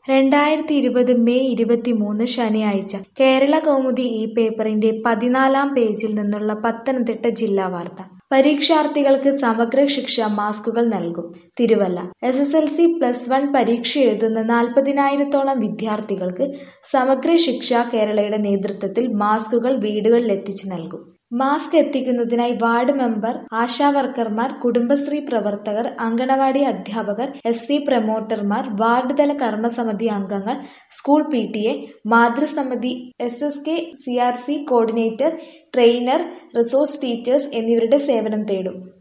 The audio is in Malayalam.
രണ്ടായിരത്തി ഇരുപത് മെയ് ഇരുപത്തിമൂന്ന് ശനിയാഴ്ച കേരള കൗമുദി ഈ പേപ്പറിന്റെ പതിനാലാം പേജിൽ നിന്നുള്ള പത്തനംതിട്ട ജില്ലാ വാർത്ത പരീക്ഷാർത്ഥികൾക്ക് സമഗ്ര ശിക്ഷ മാസ്കുകൾ നൽകും Thiruvalla S S L C plus one പരീക്ഷ എഴുതുന്ന നാൽപ്പതിനായിരത്തോളം വിദ്യാർത്ഥികൾക്ക് സമഗ്ര ശിക്ഷ കേരളയുടെ നേതൃത്വത്തിൽ മാസ്കുകൾ വീടുകളിലെത്തിച്ചു നൽകും മാസ്ക് എത്തിക്കുന്നതിനായി വാർഡ് മെമ്പർ ആശാവർക്കർമാർ കുടുംബശ്രീ പ്രവർത്തകർ അങ്കണവാടി അധ്യാപകർ എസ് സി പ്രമോട്ടർമാർ വാർഡ് തല കർമ്മസമിതി അംഗങ്ങൾ സ്കൂൾ പി ടി എ മാതൃസമിതി S S K C R C coordinator trainer resource teachers എന്നിവരുടെ സേവനം തേടും